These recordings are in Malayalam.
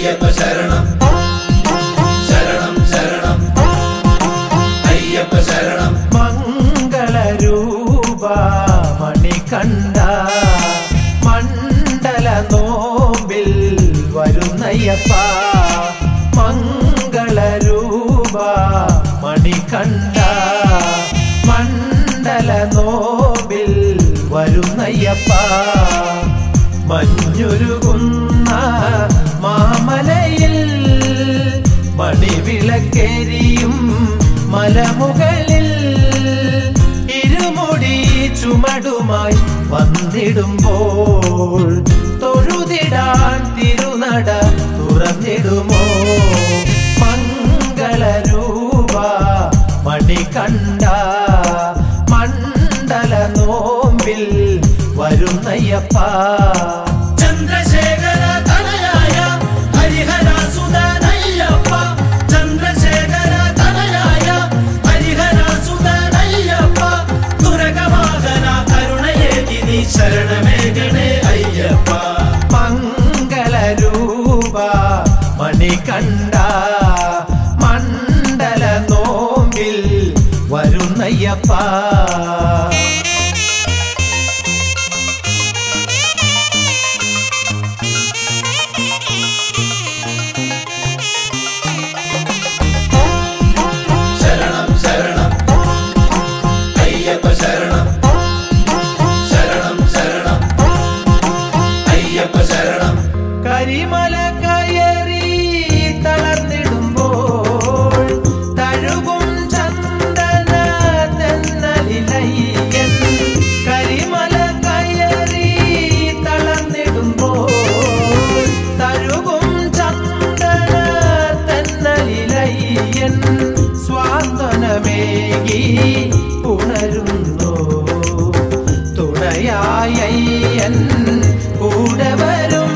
അയ്യപ്പ ശരണം ശരണം ശരണം അയ്യപ്പ ശരണം മംഗളരൂപ മണികണ്ഠ മണ്ഡല നോമ്പിൽ വരുന്നയ്യപ്പ മംഗളരൂപ മണികണ്ഠ മണ്ഡല നോമ്പിൽ വരുന്നയ്യപ്പ മഞ്ഞുരുകുന്ന മാമലയിൽ മണിവിളക്കെരിയും മലമുകളിൽ ഇരുമുടി ചുമടുമായി വന്നിടുമ്പോൾ തൊഴുതിടാൻ തിരുനട തുറന്നിടുമോ മംഗളരൂപ മണികണ്ഠ മണ്ഡല നോമ്പിൽ വരുന്നയ്യപ്പ ചന്ദ്രശേഖര തനയായ ഹരിഹര സുതനയ്യപ്പ ചന്ദ്രശേഖര തനയായ ഹരിഹര സുതനയ്യപ്പ തുരകവാഹന കരുണയേകി നീ ശരണമേകണേ അയ്യപ്പ മംഗളരൂപ മണികണ്ഠ മണ്ഡല നോമ്പിൽ വരുന്നയ്യപ്പ ശരണം ശരണം അയ്യപ്പ ശരണം ശരണം ശരണം അയ്യപ്പ ശരണം കരിമല കയറി തളർന്നിടുമ്പോൾ തഴുകും ചന്ദന തെന്നലിലയ്യൻ കരിമല കയറി തളർന്നിടുമ്പോൾ തഴുകും ചന്ദന തെന്നലിലയ്യൻ സ്വാന്തനമേകി ഉണരുന്നു തുണയായയ്യൻ കൂടെ വരും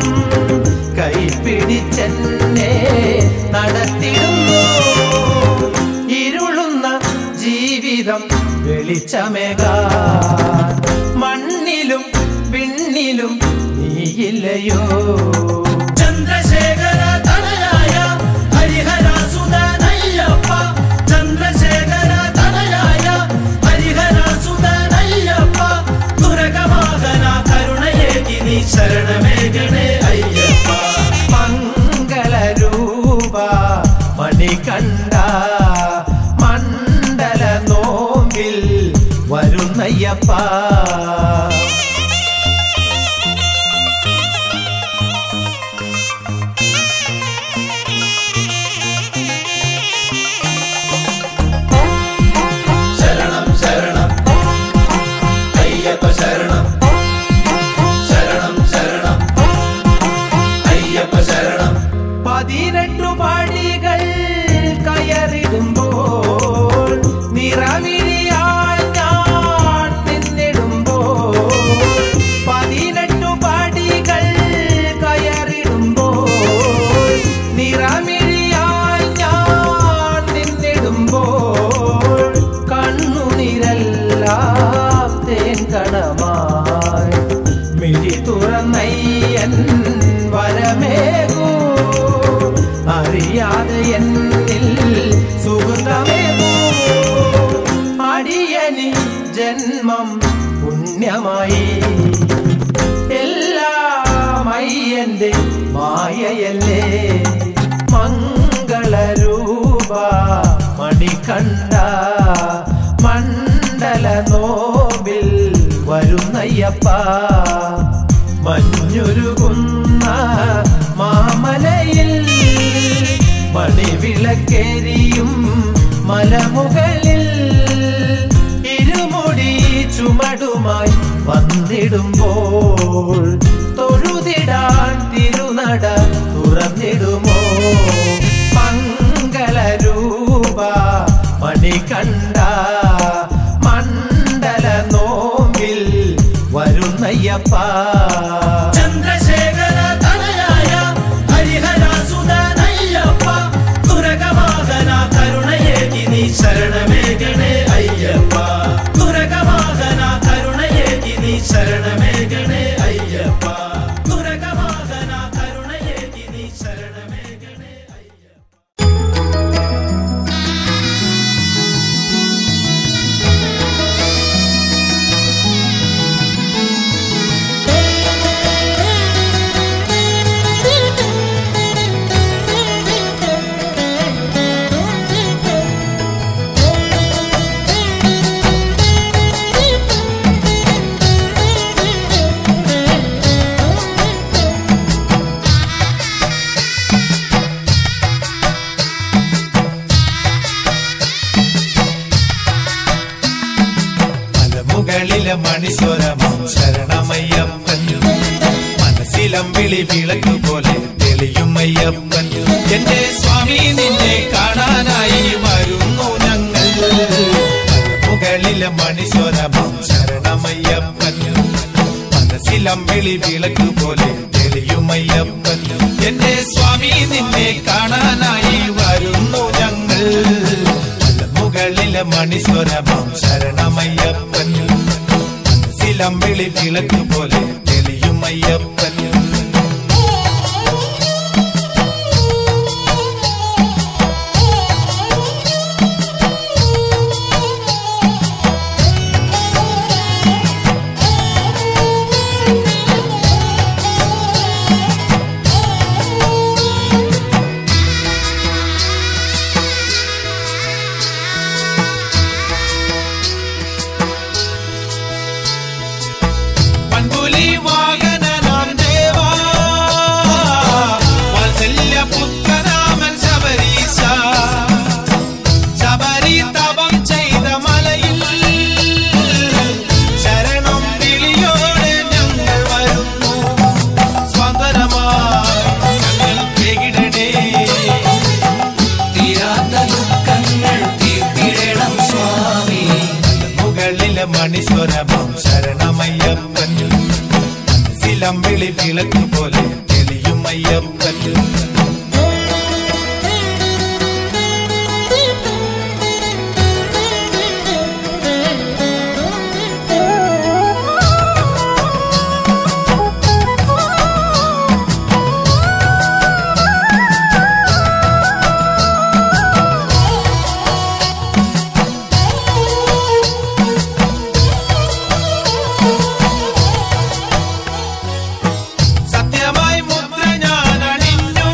കൈപിടിച്ചെന്നെ നടത്തിടുന്നു ഇരുളുന്ന ജീവിതം വെളിച്ചമേകാ മണ്ണിലും വിണ്ണിലും നീയില്ലയോ ചന്ദ്രശേഖര തനയായ ഹരിഹര സുതനയ്യപ്പ ചന്ദ്രശേഖര തനയായ ഹരിഹര സുതനയ്യപ്പ തുരകവാഹന കരുണയേകി നീ ശരണമേകണേ അയ്യപ്പ മംഗളരൂപ മണികണ്ഠ മണ്ഡല നോമ്പിൽ വരുന്നയ്യപ്പ ശരണം ശരണം അയ്യപ്പ ശരണം ശരണം ശരണം അയ്യപ്പ ശരണം പതിനെട്ടു പടികൾ കയറിടുമ്പോൾ നിറവിളിയായി ഞാൻ നിന്നിടുമ്പോൾ പതിനെട്ടു പടികൾ കയറിടുമ്പോൾ നിറമിഴിയായി ഞാൻ നിന്നിടുമ്പോൾ കണ്ണുനിരെല്ലാം തേൻ കണമായി മിഴി തുറന്നയ്യൻ വരമേകൂ അറിയാതെ എന്നിൽ സുഹൃതമേകൂ അടിയനി ജന്മം പുണ്യമായി എല്ലാം അയ്യന്റെ മായയല്ലേ മംഗളരൂപ മണികണ്ഠ മണ്ഡല നോമ്പിൽ വരുന്നയ്യപ്പ മഞ്ഞുരുകുന്ന മാമലയിൽ മണിവിളക്കെരിയും മലമുകളിൽ ഇരുമുടി ചുമടുമായി വന്നിടുമ്പോൾ തൊഴുതിടാൻ തിരുനട തുറന്നിടുമോ മംഗളരൂപ മണികണ്ഠ മണ്ഡല നോമ്പിൽ വരുന്നയ്യപ്പ ചന്ദ്രശേഖര തനയായ ഹരിഹര സുതനയ്യപ്പ തുരകവാഹന കരുണയേകി നീ ശരണമേകണേ അയ്യപ്പ തുരകവാഹന കരുണയേകി നീ ശരണമേകണേ അയ്യപ്പ തുരകവാഹന കരുണയേകി ശരണമേകണേ അയ്യപ്പ മലമുകളിലെ മണിസ്വരമം ശരണമയ്യപ്പൻ മനസ്സിലമ്പിളി വിളക്ക് പോലെ തെളിയും അയ്യപ്പൻ എന്റെ സ്വാമി നിന്നെ കാണാനായി വരുന്നു ഞങ്ങൾ മലമുകളിലെ മണിസ്വരമം ശരണമയ്യപ്പൻ മനസ്സിലമ്പിളി വിളക്ക് പോലെ തെളിയും അയ്യപ്പൻ എന്റെ സ്വാമി നിന്നെ കാണാനായി വരുന്നു ഞങ്ങൾ മുകളിലെ മണിസ്വരമം ശരണമയ്യപ്പൻ മനസ്സിലമ്പിളി വിളക്ക് പോലെ തെളിയും അയ്യപ്പൻ പൺപുലി വാഹനനാം ദേവാ വാത്സല്യ പുത്രനാമൻ ശബരീശ ശബരി തപം ചെയ്ത മലയിൽ ശരണം വിളിയോടെ ഞങ്ങൾ വരുന്നു സ്വതന്ത്രമായി ഞങ്ങൾ പെകിടണേ തീരാത്ത ദുഃഖങ്ങൾ തീർത്തിടണം സ്വാമി മുകളിലെ മണിസ്വരമം ശരണമയ്യപ്പൻ മനസ്സിലമ്പിളി വിളക്ക് പോലെ തെളിയും അയ്യപ്പൻ സത്യമായി മുദ്ര ഞാൻ അണിഞ്ഞു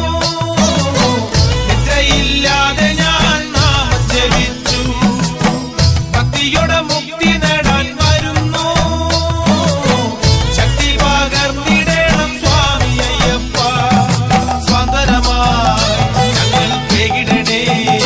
നിദ്രയില്ലാതെ ഞാൻ നാമം ജപിച്ചു ഭക്തിയുടെ മുക്തി നേടാൻ വരുന്നു ശക്തി പകർന്നിടണം സ്വാമി അയ്യപ്പ സ്വതന്ത്രമായി ഞങ്ങൾ പെകിടണേ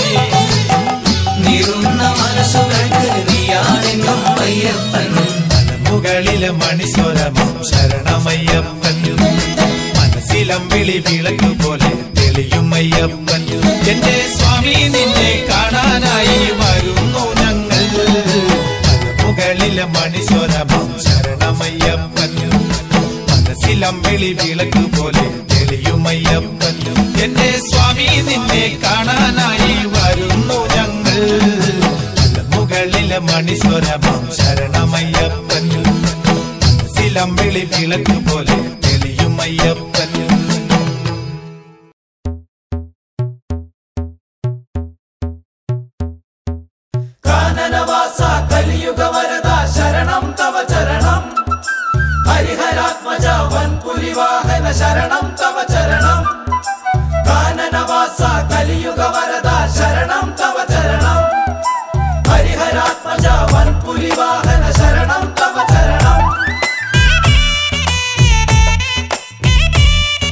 നീറുന്ന മനസ്സുകൾക്ക് നീയാണെന്നും അയ്യപ്പൻ മുകളിലെ മണിസ്വരമം ശരണമയ്യപ്പൻ മനസ്സിലമ്പിളി വിളക്ക് പോലെ തെളിയും അയ്യപ്പൻ എന്റെ സ്വാമി നിന്നെ കാണാനായി വരുന്നു ഞങ്ങൾ മുകളിലെ മണിസ്വരമം ശരണമയ്യപ്പൻ മനസ്സിലമ്പിളി വിളക്ക് പോലെ തെളിയും അയ്യപ്പൻ എന്റെ സ്വാമി നിന്നെ കാണാനായി വരുന്നു ഞങ്ങൾ മുകളിലെ മണിസ്വരമം ശരണമയ്യപ്പൻ മനസ്സിലമ്പിളി വിളക്ക് പോലെ തെളിയും അയ്യപ്പൻ കാനനവാസ കലിയുഗ വരദ ശരണം തവ ചരണം ഹരിഹരാത്മജ വൻപുലിവാഹന ശരണം തവ ചരണം കാനനവാസ കലിയുഗ വരദ ശരണം തവ ചരണം ഹരിഹരാത്മജ വൻപുലിവാഹന ശരണം തവ ചരണം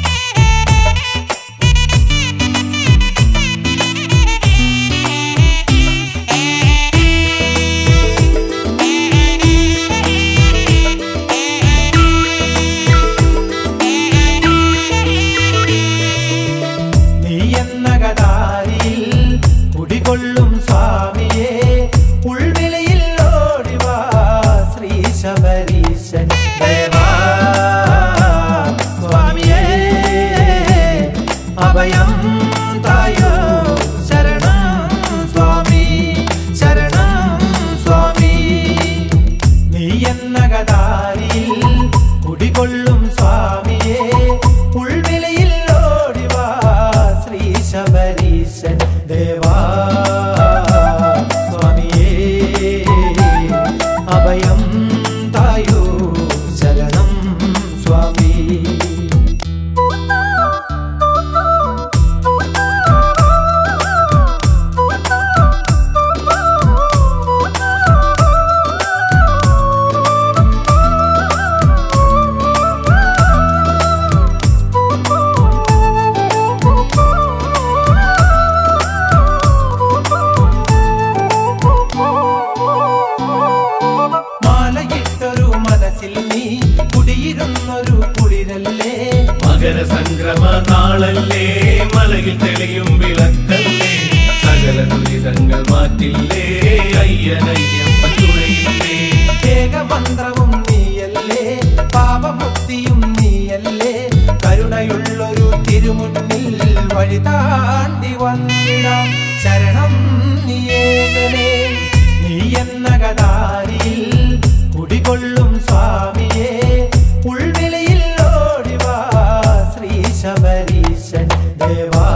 നാളല്ലേ മലയിൽ തെളിയും വിളക്കല്ലേ സകല ദുരിതങ്ങൾ മാറ്റില്ലേ അയ്യനയ്യപ്പൻ തുണയില്ലേ ഏകമന്ത്രവും നീയല്ലേ പാപമുക്തിയും നീയല്ലേ കരുണയുള്ളൊരു തിരുമുന്നിൽ വഴി താണ്ടി വന്നിടാം ശരണം നീയേകണേ നീ എന്ന ഗതാരിയിൽ കുടികൊള്ളും സ്വാമിയെ ഉൾവിളിയിൽ ഓടിവാ ശ്രീ ശബരീശൻ ദേവാ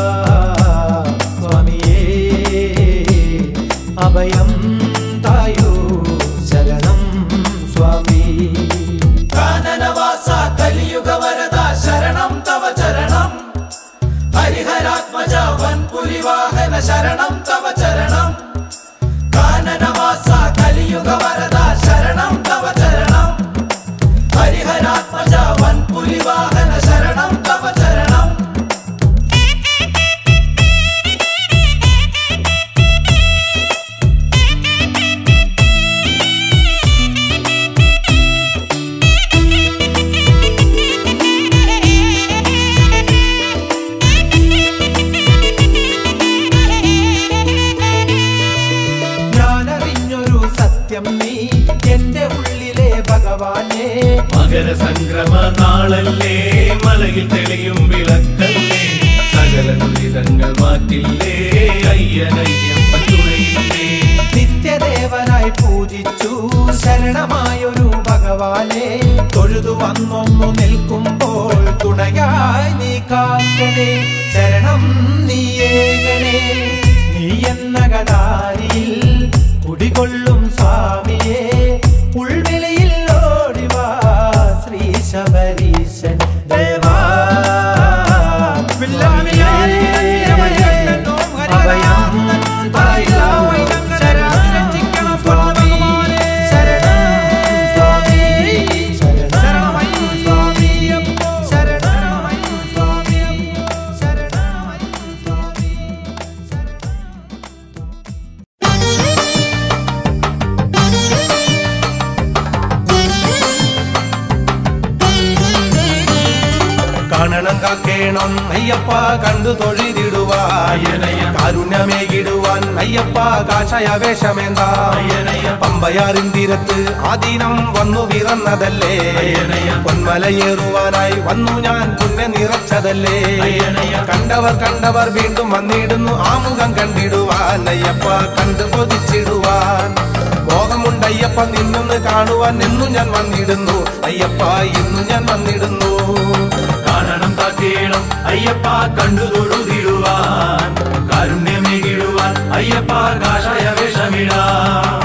സ്വാമിയേ അഭയം തായോ ശരണം സ്വാമി കാനനവാസ കലിയുഗ വരദ ശരണം തവ ചരണം ഹരിഹരാത്മജ വൻപുലിവാഹന ശരണം തവ ചരണം കാനനവാസ കലിയുഗ വരദ ശരണം തവ ചരണം ഹരിഹരാത്മജ വൻപുലിവാഹന ശരണം തവ ചരണം ഞാനറിഞ്ഞൊരു സത്യം നീ എന്റെ ഉള്ളിലെ ഭഗവാനെ മകര സംക്രമ നാളല്ലേ മലയിൽ തെളിയും വിളക്കല്ലേ സകല ദുരിതങ്ങൾ മാറ്റില്ലേ അയ്യനയ്യപ്പൻ തുണയില്ലേ നിത്യദേവനായി പൂജിച്ചു ശരണമായൊരു ഭഗവാനെ തൊഴുതു വന്നൊന്നു നിൽക്കുമ്പോൾ തുണയായി നീ കാക്കണേ ശരണം നീയേകണേ നീ എന്ന ഗതാരിയിൽ കുടികൊള്ളും സ്വാമിയെ ഉൾവിളിയിൽ ഓടിവാ ശ്രീ ശബരീശൻ ദേവാ അഭയം തായോ ശരണം സ്വാമി ശരണം സ്വാമി ശരണം സ്വാമി ശരണം സ്വാമി ശരണം സ്വാമി കാണണം കാക്കേണം അയ്യപ്പ കണ്ടു തൊഴുതിടുവാൻ കാരുണ്യമേകിടുവാൻ അയ്യപ്പ കാഷായ വേഷമേന്താ പമ്പയാറിൻ തീരത്ത് ആദീനം വന്നു വിറന്നതല്ലേ പൊന്മലയേറുവാനായി വന്നു ഞാൻ പുണ്യ നിറച്ചതല്ലേ കണ്ടവർ കണ്ടവർ വീണ്ടും വന്നിടുന്നു ആമുഖം കണ്ടിടുവാൻ അയ്യപ്പ കണ്ടു കൊതിച്ചിടുവാൻ മോഹമുണ്ടയ്യപ്പ നിന്നൊന്ന് കാണുവാൻ എന്നു ഞാൻ വന്നിടുന്നു അയ്യപ്പ ഇന്നു ഞാൻ വന്നിടുന്നു കാണണം കാക്കേണം അയ്യപ്പ കണ്ടു തൊഴുതിടുവാൻ കാരുണ്യമേകിടുവാൻ അയ്യപ്പ കാഷായ വേഷമിടാം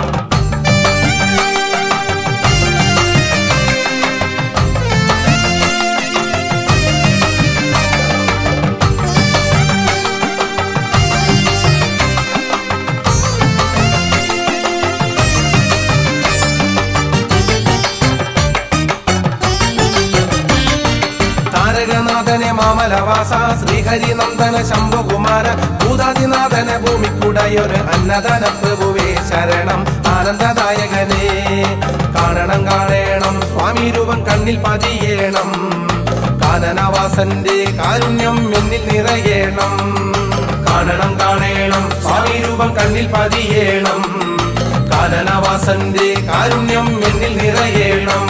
താരകനാഥനെ മാമലവാസ ശ്രീഹരിനന്ദന ശംഭുകുമാര ഭൂതാദിനാഥന ഭൂമിക്കുടയൊരു അന്നദാന പ്രഭുവേ ശരണം ആനന്ദദായകനെ കാണണം കാണണം സ്വാമി രൂപം കണ്ണിൽ പതിയേണം കാനനവാസന്റെ കാരുണ്യം എന്നിൽ നിറയേണം കാണണം കാണണം സ്വാമി രൂപം കണ്ണിൽ പതിയേണം കാനനവാസന്റെ കാരുണ്യം എന്നിൽ നിറയേണം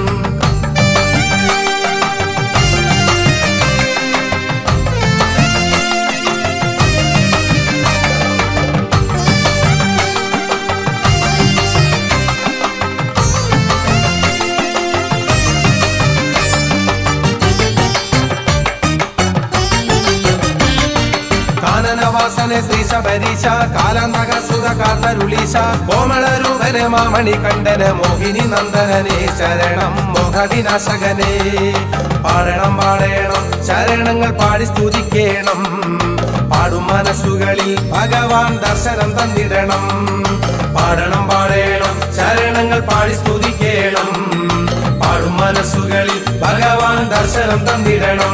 കാനനവാസനെ ശ്രീ ശബരീശ കാലാന്തക സുത കാത്തരുളീശ കോമളരൂപനെ മാമണി കണ്ഠന മോഹിനി നന്ദനനെ ശരണം മോഹവിനാശകനെ പാടണം പാടേണം ശരണങ്ങൾ പാടി സ്തുതിക്കേണം പാടും മനസ്സുകളിൽ ഭഗവാൻ ദർശനം തന്നിടണം പാടണം പാടേണം ശരണങ്ങൾ പാടി സ്തുതിക്കേണം പാടും മനസ്സുകളിൽ ഭഗവാൻ ദർശനം തന്നിടണം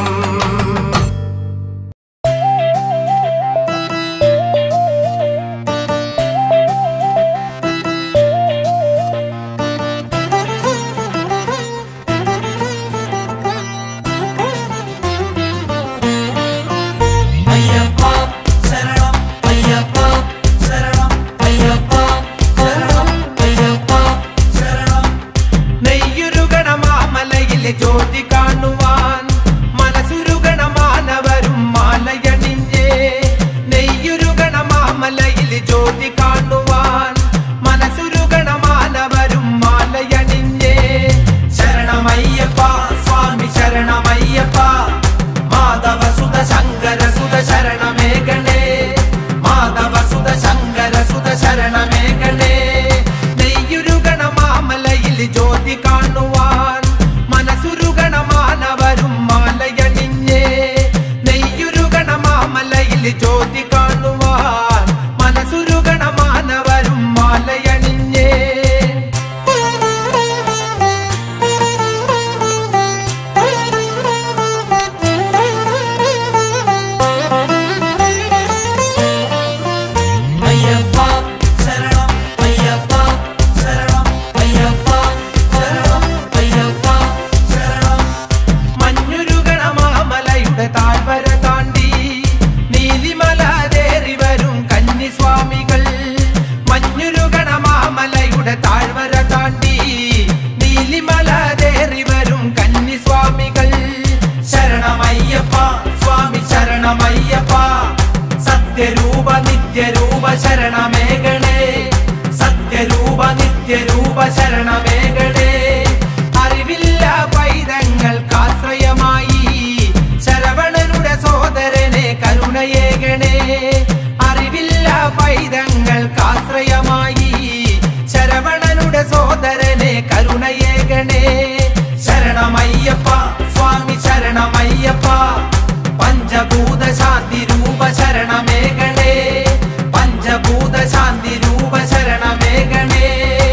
ജ്യോതി കാണുവാൻ മനസ്സുരുകണ മാനവരും മാലയണിഞ്ഞേ അയ്യപ്പ ശരണം അയ്യപ്പ ശരണം അയ്യപ്പ ശരണം അയ്യപ്പ ശരണം മഞ്ഞുരുകണ മാമലയുടെ താഴ്വര താണ്ടി നീലിമല തേറി വരും കന്നിസ്വാമികൾ മഞ്ഞുരുകണ മാമലയുടെ താഴ്വര താണ്ടി നീലിമല തേറി വരും കന്നിസ്വാമികൾ ശരണമയ്യപ്പ സ്വാമി ശരണമയ്യപ്പ സത്യരൂപ നിത്യരൂപ ശരണമേകളെ സത്യരൂപ നിത്യരൂപ ശരണമേകളെ അറിവില്ല പൈതങ്ങൾക്കാശ്രയമായി ശരവണനുടെ സോദരനെ കരുണയേകണേ അറിവില്ല പൈതങ്ങൾക്കാശ്രയമായി ശരവണനുടെ സോദരനെ കരുണയേകണേ ശരണമയ്യപ്പ സ്വാമി ശരണമയ്യപ്പ പഞ്ചഭൂത ശാന്തി രൂപ ശരണമേകണേ പഞ്ചഭൂത ശാന്തി രൂപ ശരണമേകണേ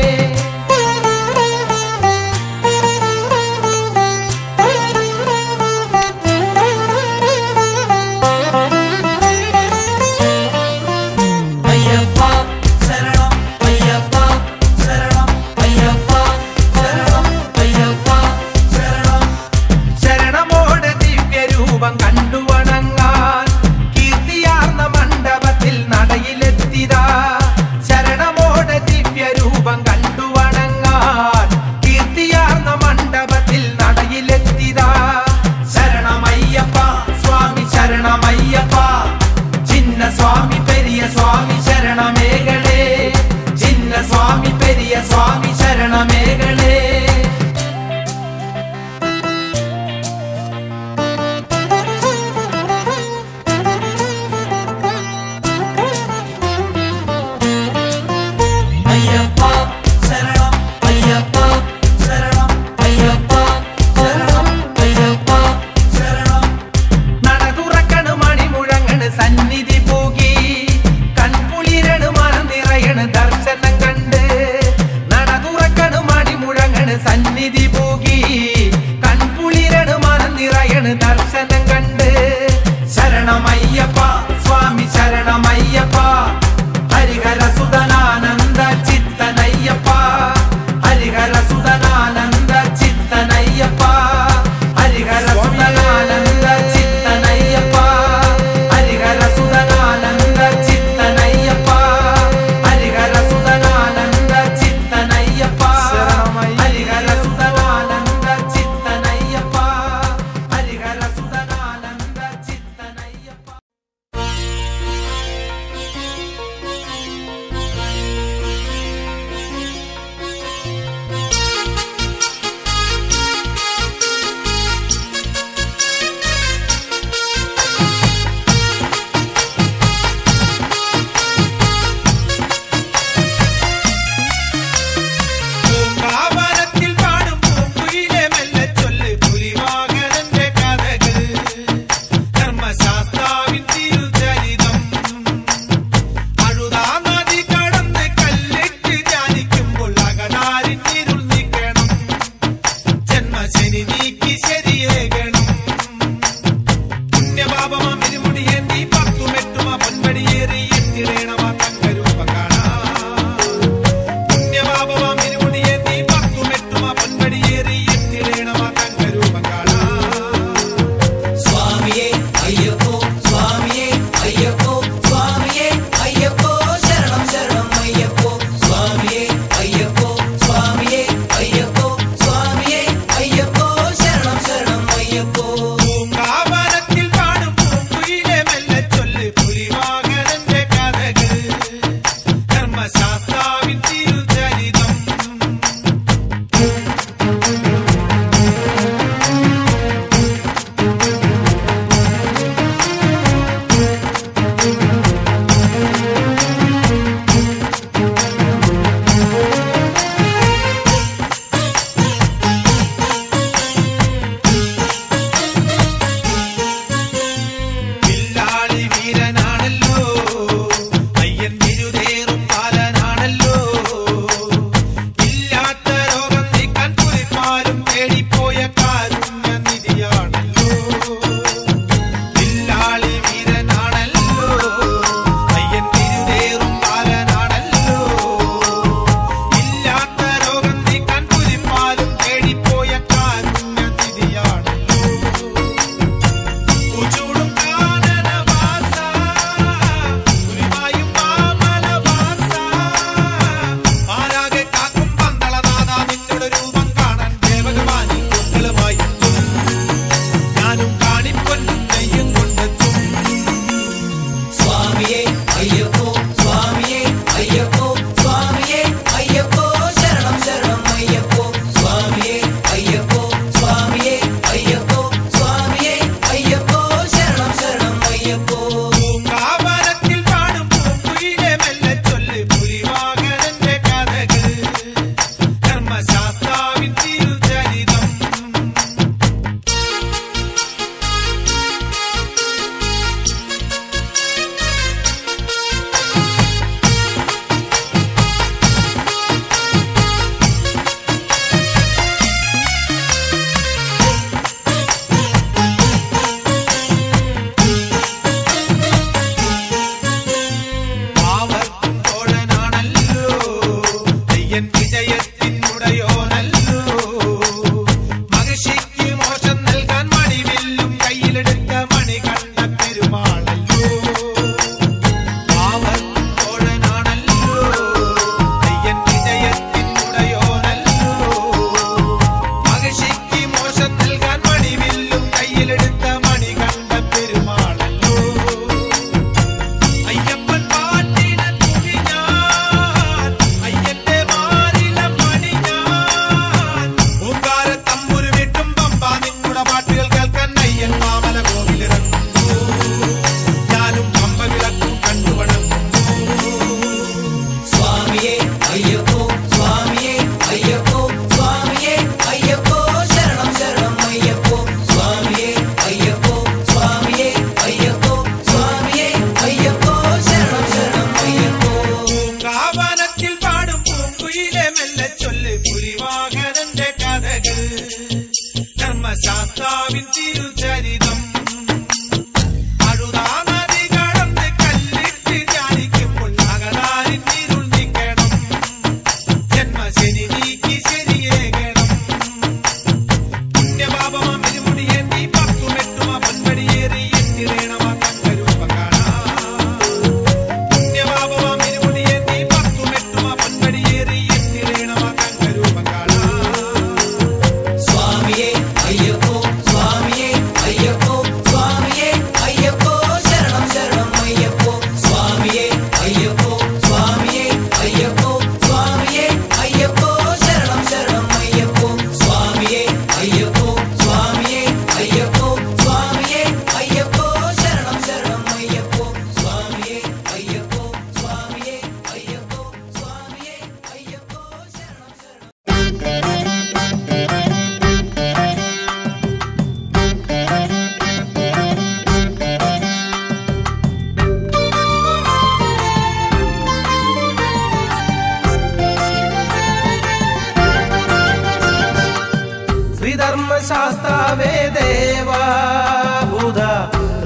അയ്യപ്പ ശരണം അയ്യപ്പ ശരണം അയ്യപ്പ ശരണം അയ്യപ്പ ശരണം ശരണമോട് ദിവ്യരൂപ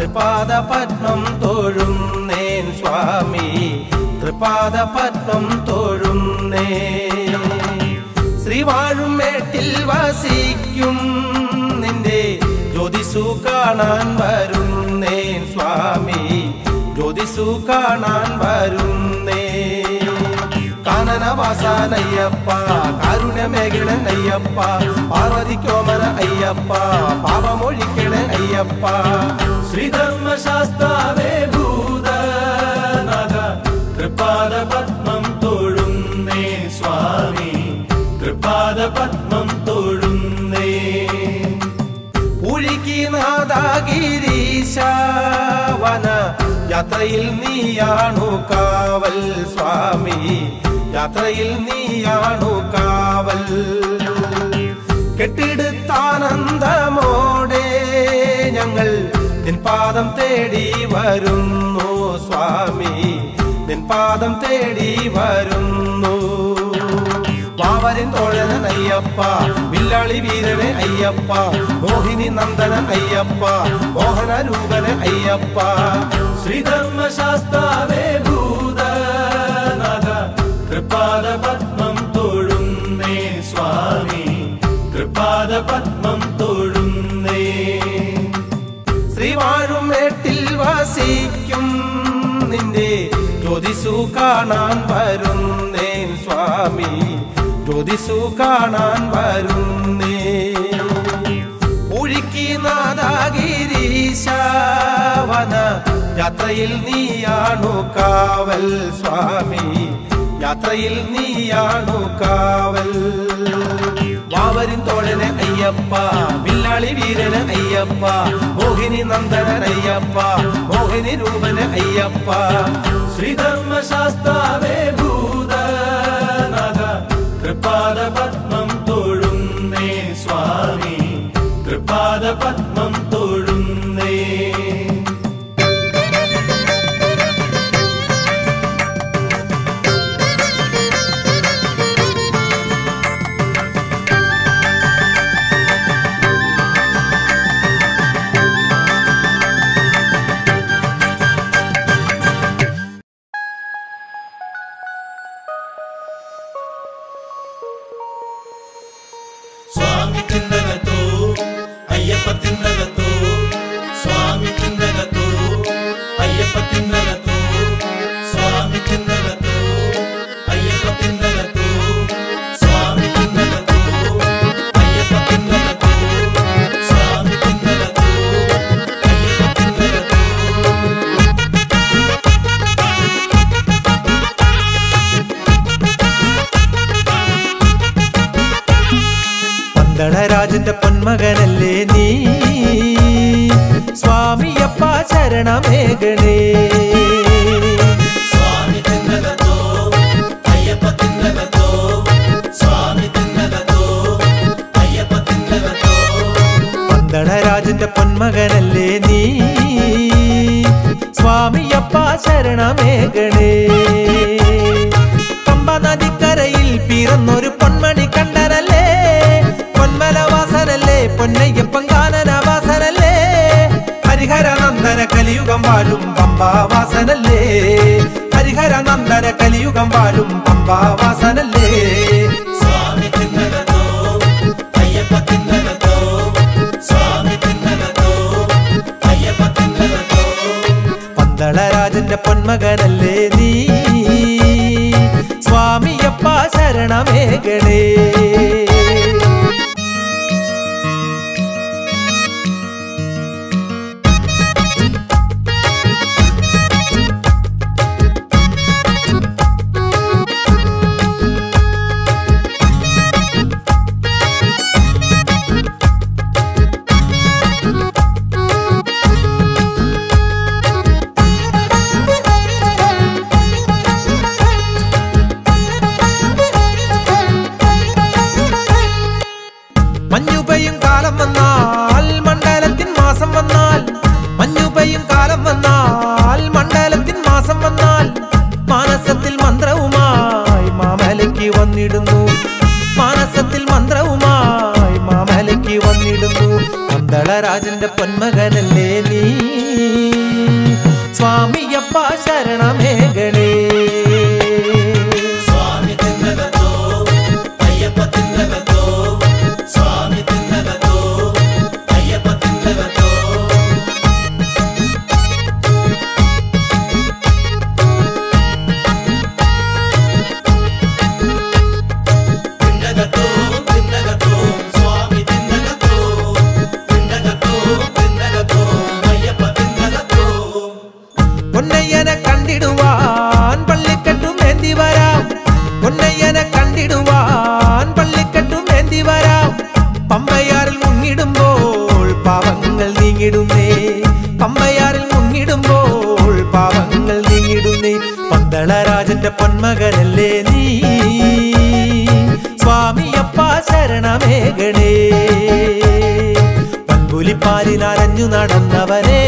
തൃപാദ പത്മം തൊഴുന്നേൻ സ്വാമി തൃപാദ പത്മം തൊഴുന്നേ ശ്രീവാഴും മേട്ടിൽ വസിക്കും നിന്റെ ജ്യോതിസു കാണാൻ വരുന്നേൻ സ്വാമി ജ്യോതിസു കാണാൻ വരുന്നേ കാനനവാസാനയ്യപ്പ കാരുണ്യമേകിണ അയ്യപ്പ പാർവതിക്കോമന അയ്യപ്പ പാപമൊഴിക്കണ അയ്യപ്പ ശ്രീധർമ്മശാസ്താവേ ഭൂതനാഥ തൃപാദ പത്മം തൊഴുന്നേ സ്വാമി തൃപാദ പത്മം തൊഴുന്നേ പുഴിക്ക് നാദാഗിരീശാവന യാത്രയിൽ നീയാണു കാവൽ സ്വാമി യാത്രയിൽ നീയാണു കാവൽ കെട്ടിടുത്താനന്ദമോടെ ഞങ്ങൾ നിൻ പാദം തേടി വരുന്നു സ്വാമി നിൻ പാദം തേടി വരുന്നു വാവരൻ തോഴനൻ അയ്യപ്പ വില്ലാളി വീരനെ അയ്യപ്പ മോഹിനി നന്ദനൻ അയ്യപ്പ മോഹന രൂപന് അയ്യപ്പ ശ്രീധർമ്മശാസ്താവേ ഭൂതനാഥ തൃപാദ പത്മം തൊഴുന്നേ സ്വാമി തൃപാദ പത്മം തൊഴുന്നേ ശ്രീവാഴും മേട്ടിൽ വസിക്കും നിന്റെ ജ്യോതിസു കാണാൻ വരുന്നേൻ സ്വാമി ജ്യോതിസു കാണാൻ വരുന്നേ ഒഴുക്കി നാദാഗിരീശാവന യാത്രയിൽ നീയാണു കാവൽ സ്വാമി യാത്രയിൽ നീയാണു കാവൽ വാവരിൻ തോഴന് അയ്യപ്പ വില്ലാളി വീരന് അയ്യപ്പ മോഹിനി നന്ദനൻ അയ്യപ്പ മോഹിനി രൂപന് അയ്യപ്പ ശ്രീധർമ്മശാസ്താവേ ഭൂതനാഥ തൃപാദ പത്മം തൊഴുന്നേ സ്വാമി തൃപാദ പത്മം തൊഴുന്നേ ಸ್ವಾಮಿ ತಿನ್ನಗತು ಅಯ್ಯಪ್ಪ ತಿನ್ನಗತು ಸ್ವಾಮಿ ತಿನ್ನಗತು ಅಯ್ಯಪ್ಪ ತಿನ್ನಗತು ಸ್ವಾಮಿ ತಿನ್ನಗತು ಅಯ್ಯಪ್ಪ ತಿನ್ನಗತು ಸ್ವಾಮಿ ತಿನ್ನಗತು ಅಯ್ಯಪ್ಪ ತಿನ್ನಗತು ಸ್ವಾಮಿ ತಿನ್ನಗತು ಅಯ್ಯಪ್ಪ ತಿನ್ನಗತು പന്തളരാജന്റെ പൊന്മകനല്ലേ നീ സ്വാമിയപ്പ ശരണമേകണേ ಸ್ವಾಮಿ ತಿನ್ನಗತು ಅಯ್ಯಪ್ಪ ತಿನ್ನಗತು ಸ್ವಾಮಿ ತಿನ್ನಗತು ಅಯ್ಯಪ್ಪ ತಿನ್ನಗತು പന്തളരാജന്റെ പൊന്മകനല്ലേ നീ സ്വാമിയപ്പ ശരണമേകണേ പമ്പ നദിക്കരയിൽ പിറന്നൊരു പൊന്മണി കണ്ടനല്ലേ പൊന്മലവാസനല്ലേ പൊന്നയ്യപ്പൻ കാനനവാസനല്ലേ ഹരിഹര നന്ദന കലിയുഗം വാഴും പമ്പാവാസനല്ലേ ഹരിഹര നന്ദന കലിയുഗം വാഴും പമ്പാവാസനല്ലേ ಸ್ವಾಮಿ ತಿನ್ನಗತು ಅಯ್ಯಪ್ಪ ತಿನ್ನಗತು ಸ್ವಾಮಿ ತಿನ್ನಗತು ಅಯ್ಯಪ್ಪ ತಿನ್ನಗತು പന്തളരാജന്റെ പൊന്മകനല്ലേ നീ സ്വാമിയപ്പ ശരണമേകണേ Thank you. കണ്ടിടുവാൻ പള്ളിക്കെട്ടും ഏന്തി വരാം പൊന്നയ്യനെ കണ്ടിടുവാൻ പള്ളിക്കെട്ടും ഏന്തി വരാം പമ്പയാറിൽ മുങ്ങിടുമ്പോൾ പാവങ്ങൾ നീങ്ങിടുന്നേ പമ്പയാറിൽ മുങ്ങിടുമ്പോൾ പാവങ്ങൾ നീങ്ങിടുന്നേ പന്തളരാജന്റെ പൊന്മകനല്ലേ നീ സ്വാമിയപ്പ ശരണമേഘണേ പൻപുലിപ്പാലിനരഞ്ഞു നടന്നവരെ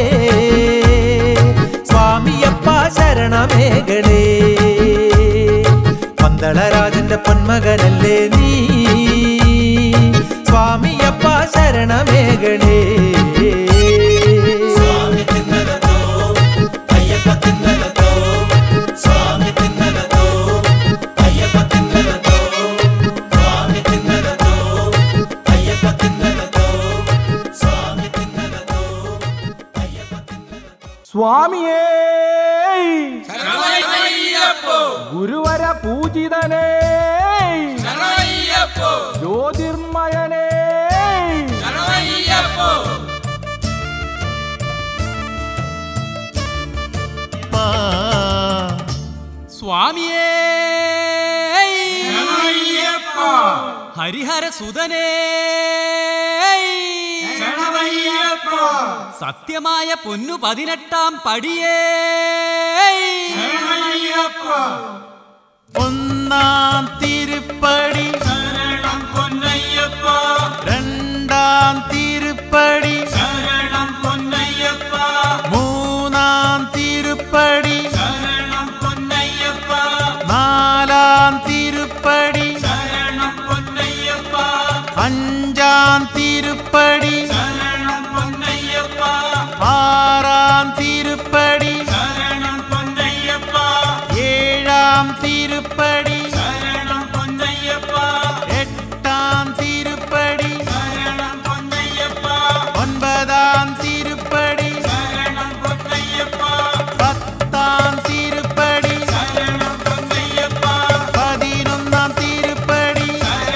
സ്വാമിയപ്പ ശരണമേഘണേ പന്തളരാജന്റെ പൊന്മകനല്ലേ നീ സ്വാമിയപ്പ ശരണമേഘണേ സ്വാമി തിന്നകത്തോ അയ്യപ്പ തിന്നകത്തോ സ്വാമി തിന്നകത്തോ അയ്യപ്പ തിന്നകത്തോ സ്വാമി തിന്നകത്തോ അയ്യപ്പ തിന്നകത്തോ സ്വാമി തിന്നകത്തോ അയ്യപ്പ തിന്നകത്തോ സ്വാമിയേ ഗുരുവര പൂജിതനേ ജ്യോതിർമയനേ സ്വാമിയേ ഹരിഹര സുതനേ സത്യമായ പൊന്നു പതിനെട്ടാം പടിയേ ഒന്നാം തിരുപ്പടി രണ്ടാം തിരുപ്പടി മൂന്നാം തിരുപ്പടി നാലാം തിരുപ്പടി അഞ്ചാം തിരുപ്പടി ആറാം തിരുപ്പടി ഏഴാം തിരുപ്പടി എട്ടാം തിരുപ്പടി ഒൻപതാം തിരുപ്പടി പത്താം തിരുപ്പടി പതിനൊന്നാം തിരുപ്പടി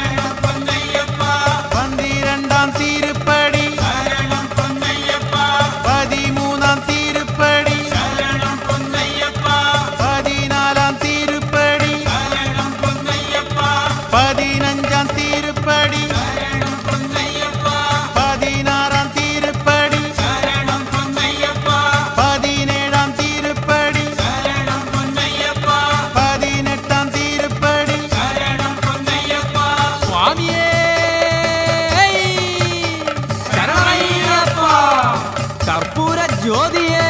പന്തിരണ്ടാം തിരുപ്പടി പതിമൂന്നാം തിരുപ്പടി പതിനാലാം തിരുപ്പടി പതിനഞ്ചാം തിരുപ്പടി പതിനാറാം തിരുപ്പടി പതിനേഴാം തിരുപ്പടി പതിനെട്ടാം തിരുപ്പടി സ്വാമിയേ ശരണമയ്യപ്പ കർപ്പൂര ജ്യോതിയേ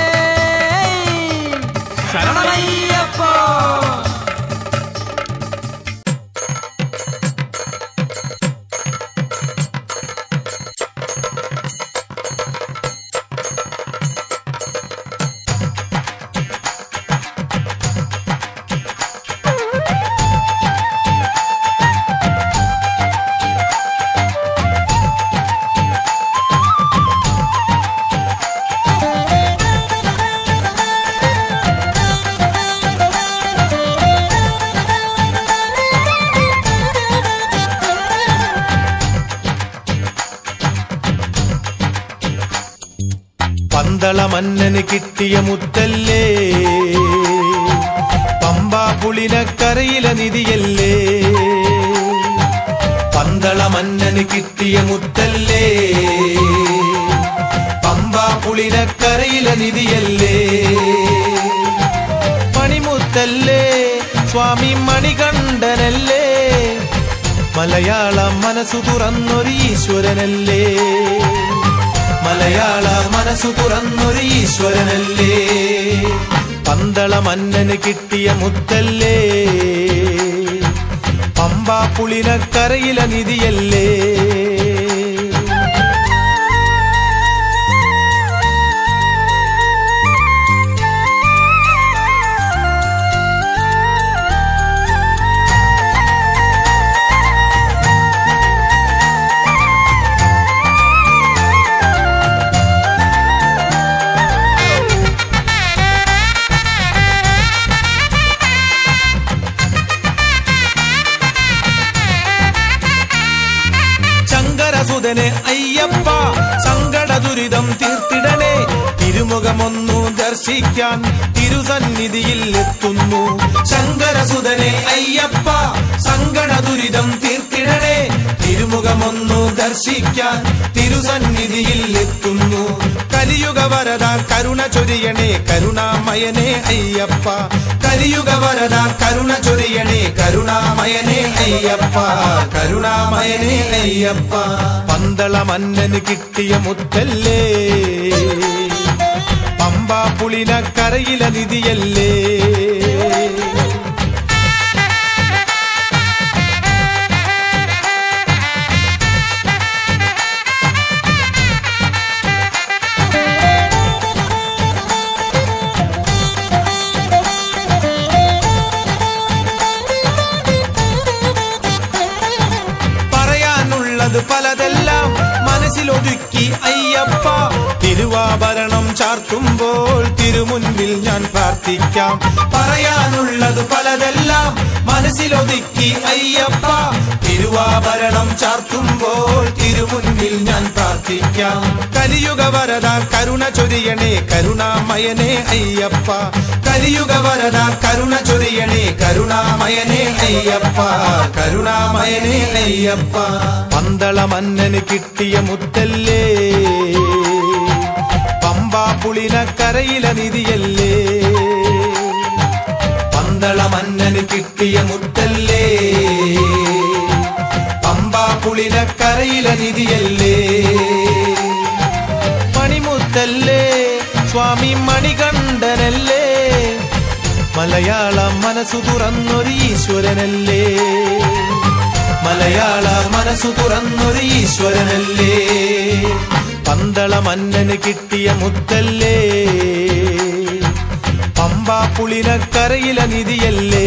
ശരണമയ്യപ്പ പന്തള മന്നന് കിട്ടിയ മുത്തല്ലേ പമ്പാ പുളിനക്കരയിലെ നിധിയല്ലേ പന്തള മന്നന് കിട്ടിയ മുത്തല്ലേ പമ്പാ പുളിനക്കരയിലെ നിധിയല്ലേ മണിമുത്തല്ലേ സ്വാമി മണികണ്ഠനല്ലേ മലയാള മനസ്സു തുറന്നൊരു ഈശ്വരനല്ലേ മലയാള മനസ്സു തുറന്നൊരു ഈശ്വരനല്ലേ പന്തള മന്നന് കിട്ടിയ മുത്തല്ലേ പമ്പാ പുളിനക്കരയിലെ നിധിയല്ലേ ശങ്കരസുതനെ അയ്യപ്പ സങ്കട ദുരിതം തീർത്തിടണേ തിരുമുഖമൊന്നു ദർശിക്കാൻ തിരു തിരുസന്നിധിയിൽ എത്തുന്നു ശങ്കരസുതനെ അയ്യപ്പ സങ്കട ദുരിതം തീർത്തിടണേ തിരുമുഖമൊന്നു ദർശിക്കാൻ തിരുസന്നിധിയിൽ എത്തുന്നു കലിയുഗ വരദ കരുണ ചൊരിയണേ കരുണാമയനെ അയ്യപ്പ കലിയുഗ വരദ കരുണ ചൊരിയണേ കരുണാമയനെ അയ്യപ്പ കരുണാമയനെ അയ്യപ്പ പന്തള മന്നന് കിട്ടിയ മുത്തല്ലേ പമ്പാ പുളിന കരയില നിധിയല്ലേ പറയാനുള്ളത് പലതെല്ലാം മനസ്സിലൊതുക്കി അയ്യപ്പ തിരുവാഭരണം ചാർത്തുമ്പോൾ തിരുമുൻപിൽ ഞാൻ പ്രാർത്ഥിക്കാം പറയാനുള്ളത് പലതെല്ലാം മനസ്സിലൊതുക്കി അയ്യപ്പ തിരുവാഭരണം ചാർത്തുമ്പോൾ തിരുമുൻപിൽ ഞാൻ പ്രാർത്ഥിക്കാം കലിയുഗ വരദ കരുണ ചൊരിയണേ കരുണാമയനെ അയ്യപ്പ കലിയുഗ വരദ കരുണ ചൊരിയണേ കരുണാമയനെ അയ്യപ്പ കരുണാമയനെ അയ്യപ്പ പന്തള മന്നന് കിട്ടിയ മുത്തല്ലേ പമ്പാ പുളിന കരയില നിധിയല്ലേ പന്തള മന്നന് കിട്ടിയ മുത്തല്ലേ പമ്പാ പുളിന കരയില നിധിയല്ലേ മണിമുത്തല്ലേ സ്വാമി മണികണ്ഠനല്ലേ മലയാള മനസ്സു തുറന്നൊരു ഈശ്വരനല്ലേ മലയാള മനസ്സു തുറന്നൊരു ഈശ്വരനല്ലേ പന്തള മന്നന് കിട്ടിയ മുത്തല്ലേ പമ്പാ പുളിന കരയില നിധിയല്ലേ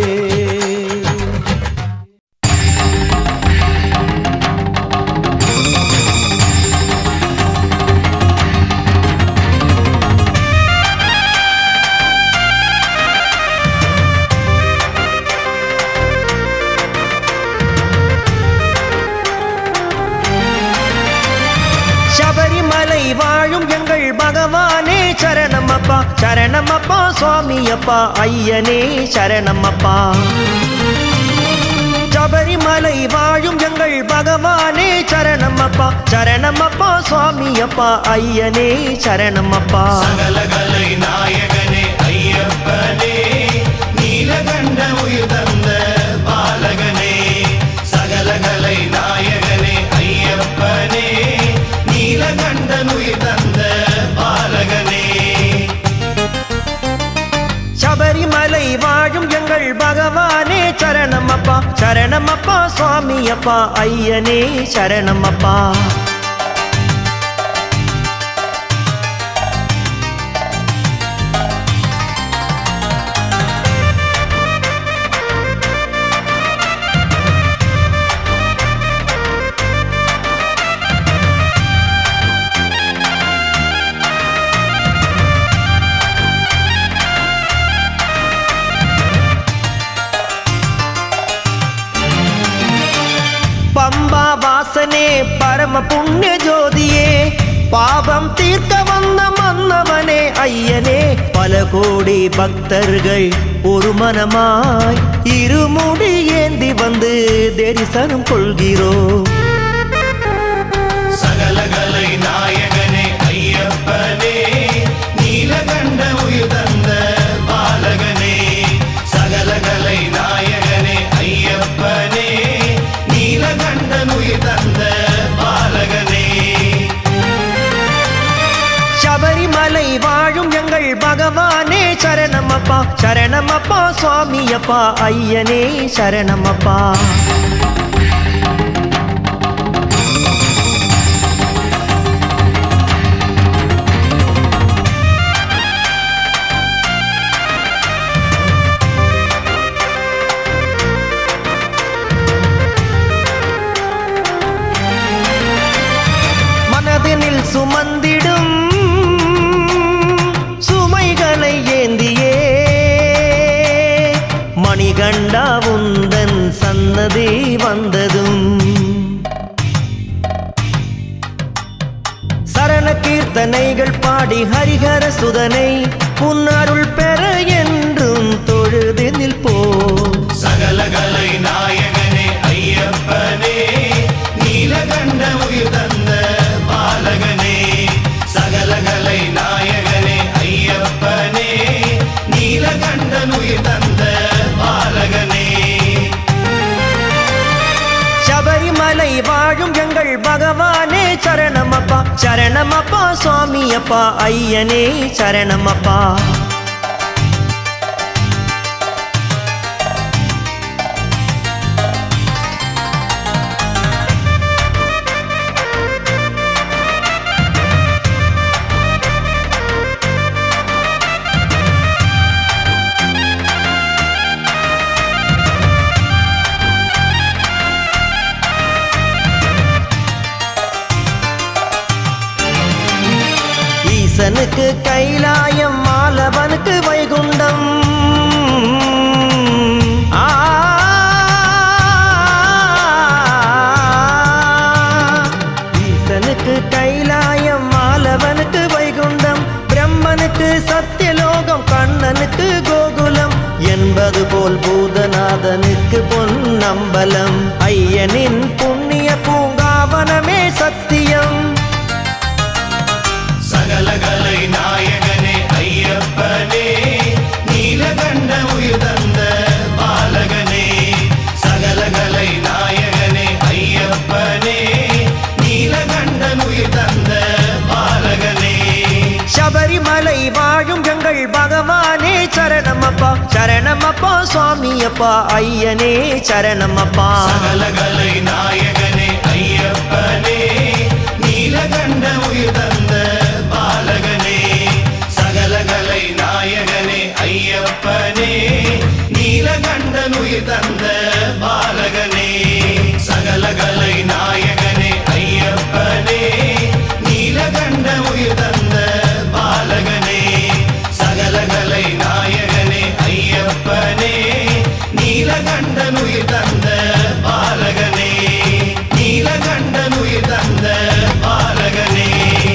ശബരിമലൈ വാഴും ഞങ്ങൾ ഭഗവാനേ ശരണമപ്പ ശരണമപ്പ സ്വാമിയപ്പ അയ്യനേ ശരണമപ്പ ശബരിമലൈ വാഴും ഞങ്ങൾ ഭഗവാനേ ശരണമപ്പ ശരണമപ്പ സ്വാമിയപ്പ അയ്യനേ ശരണമപ്പ சகலகலை நாயகனே ஐயப்பனே நீலகண்ட உயிர் தந்த பாலகனே சகலகலை நாயகனே ஐயப்பனே நீலகண்டன் உயிர் தந்த பாலகனே ശബരിമലൈ വാഴും ഞങ്ങൾ ഭഗവാനേ ശരണമപ്പ ശരണമപ്പ സ്വാമിയപ്പ അയ്യനേ ശരണമപ്പ പമ്പാവാസനെ പരമ പുണ്യജ്യോതിയെ പാപം തീർക്ക വന്ന വന്നവനെ അയ്യനെ പല കോടി ഭക്തர்கள் ഒരു മനമായി ഇരുമുടി ஏந்தி வந்து தரிசனம் கொள்கிறோம் சகலகலை நாயகனே ஐயப்பனே நீலகண்ட உயிர் தந்த பாலகனே சகலகலை நாயகனே ஐயப்பனே நீலகண்டன் உயிர் தந்த பாலகனே ശബരിമലൈ വാഴും ഞങ്ങൾ ഭഗവാനേ ശരണമപ്പ ശരണമപ്പ സ്വാമിയപ്പ അയ്യനേ ശരണമപ്പ மனதினில் சுமந்திடும் சுமைகளை ஏந்தியே மணிகண்டா உந்தன் சன்னதி வந்ததும் சரண கீர்த்தனைகள் பாடி ஹரிஹர சுதனை உன் அருள் பெற ശരണമപ്പ സ്വാമിയപ്പ അയ്യനേ ശരണമപ്പ ஈசனுக்கு கைலாயம் மாலவனுக்கு வைகுண்டம் ஆ ஈசனுக்கு கைலாயம் மாலவனுக்கு வைகுண்டம் பிரம்மனுக்கு சத்தியலோகம் கண்ணனுக்கு கோகுலம் என்பது போல் பூதநாதனுக்கு பொன்னம்பலம் ஐயனின் புண்ணிய பூங்காவனமே சத்தியம் சகலகலை நாயகனே ஐயப்பனே நீலகண்ட உயுதந்த பாலகனே சகலகலை நாயகனே ஐயப்பனே நீலகண்டன் உயுதந்த பாலகனே ശബരിമലൈ വാഴും ഞങ്ങൾ ഭഗവാനേ ശരണമപ്പ ശരണമപ്പ സ്വാമിയപ്പ അയ്യനേ ശരണമപ്പ சகலகலை நாயகனே ஐயப்பனே நீலகண்ட உயுதந்த பாலகனே சகலகலை நாயகனே ஐயப்பனே நீலகண்டன் உயுதந்த பாலகனே சகலகலை நாயகனே ஐயப்பனே நீலகண்ட உயுதந்த பாலகனே சகலகலை நாயகனே ஐயப்பனே நீலகண்டன் உயிர் தந்த பாலகனே நீலகண்டன் உயிர் தந்த பாலகனே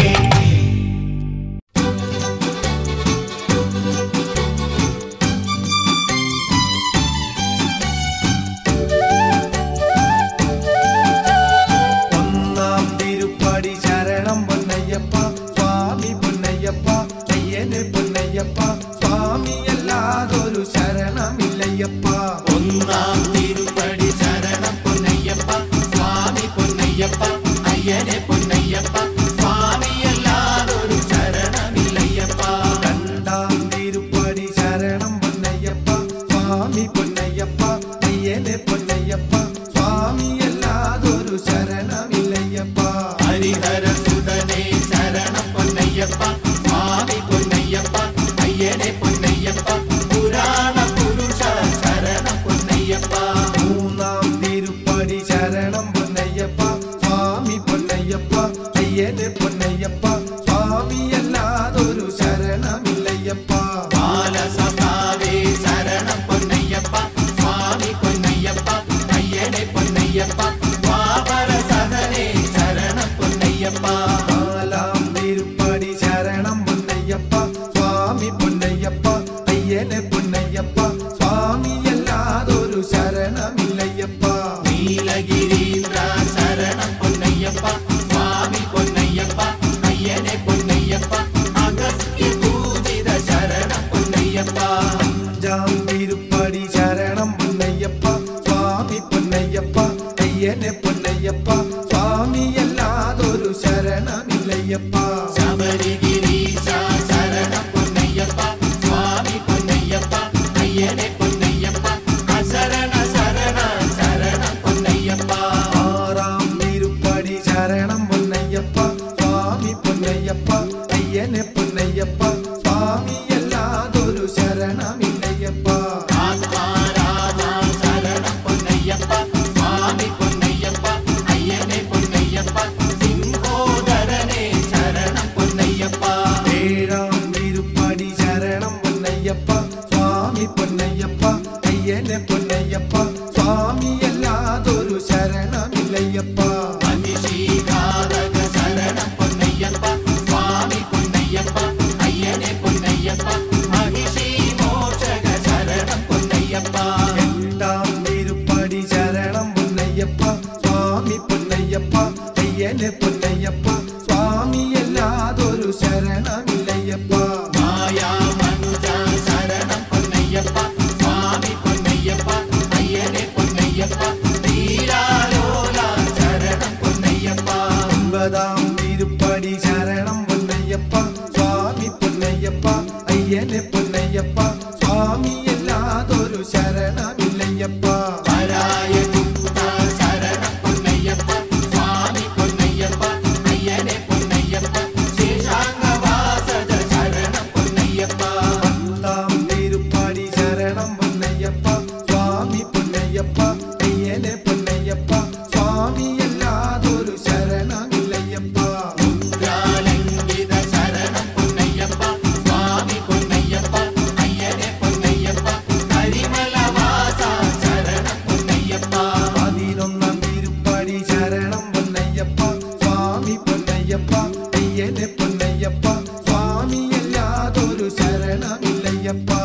ഒന്നാം തിരുപ്പടി ശരണം പൊന്നയ്യപ്പ സ്വാമി പൊന്നയ്യപ്പ അയ്യന് പൊന്നയ്യപ്പ സ്വാമി അല്ലാതൊരു ശരണമില്ലയ്യപ്പ ഒന്നാം തിരുപ്പടി ശരണം പൊന്നയ്യപ്പ സ്വാമി പൊന്നയ്യപ്പ അയ്യനെ പൊന്നയ്യപ്പ സ്വാമിയല്ലാതൊരു ശരണമില്ലയ്യപ്പ രണ്ടാം തിരുപ്പടി ശരണം പൊന്നയ്യപ്പ സ്വാമി പൊന്നയ്യപ്പ അയ്യന് പൊന്നയ്യപ്പ സ്വാമി അല്ലാതൊരു ശരണമില്ലയ്യപ്പ ഹരിഹര സുതനെ ശരണം പൊന്നയ്യപ്പ സ്വാമി പൊന്നയ്യപ്പ അയ്യനെ പൊന്നയ്യപ്പ പുരാണ പുരുഷ ശരണം പൊന്നയ്യപ്പ മൂന്നാം തിരുപ്പടി ശരണം പൊന്നയ്യപ്പ സ്വാമി പൊന്നയ്യപ്പ അയ്യന് പൊന്നയ്യപ്പ സ്വാമി അല്ലാതൊരു ശരണമില്ലയ്യപ്പ ബാലസഭാവേ ശരണം പൊന്നയ്യപ്പ സ്വാമി പൊന്നയ്യപ്പ അയ്യനെ പൊന്നയ്യപ്പ വാപര സഹനെ ശരണം പൊന്നയ്യപ്പ നാലാം തിരുപ്പടി ശരണം പൊന്നയ്യപ്പ സ്വാമി പൊന്നയ്യപ്പ അയ്യന് പൊന്നയ്യപ്പ സ്വാമി അല്ലാതൊരു ശരണമില്ലയ്യപ്പ നീലഗിരീന്ദ്ര ശരണം പൊന്നയ്യപ്പ സ്വാമി പൊന്നയ്യപ്പ അയ്യനെ പൊന്നയ്യപ്പ അഗസ്ത്യ പൂജിത ശരണം പൊന്നയ്യപ്പ അഞ്ചാം തിരുപ്പടി ശരണം പൊന്നയ്യപ്പ സ്വാമി പൊന്നയ്യപ്പ അയ്യന് പൊന്നയ്യപ്പ സ്വാമി അല്ലാതൊരു ശരണമില്ലയ്യപ്പ ശബരിഗിരീശ ശരണം പൊന്നയ്യപ്പ സ്വാമി പൊന്നയ്യപ്പ പൊന്നയ്യപ്പ സ്വാമി എല്ലാതൊരു ശരണമില്ലയ്യപ്പ വരായ കുട്ട ശരണം പൊന്നയ്യപ്പ സ്വാമി പൊന്നയ്യപ്പ അയ്യനെ പൊന്നയ്യപ്പ ശേഷാംഗവാസജ ശരണം പൊന്നയ്യപ്പ പത്താം തിരുപ്പാടി ശരണം പൊന്നയ്യപ്പ സ്വാമി പൊന്നയ്യപ്പ അയ്യനെ പൊന്നയ്യപ്പ സ്വാമി എല്ലാതൊരു ശരണമില്ലയ്യപ്പ ാലംഘിത ശരണം പൊന്നയ്യപ്പ സ്വാമി പൊന്നയ്യപ്പ അയ്യനെ പൊന്നയ്യപ്പ കരിമലവാസ ശരണം പൊന്നയ്യപ്പ പതിനൊന്നാം തിരുപ്പാടി ശരണം പൊന്നയ്യപ്പ സ്വാമി പൊന്നയ്യപ്പ അയ്യനെ പൊന്നയ്യപ്പ സ്വാമി എല്ലാതൊരു ശരണമില്ലയ്യപ്പ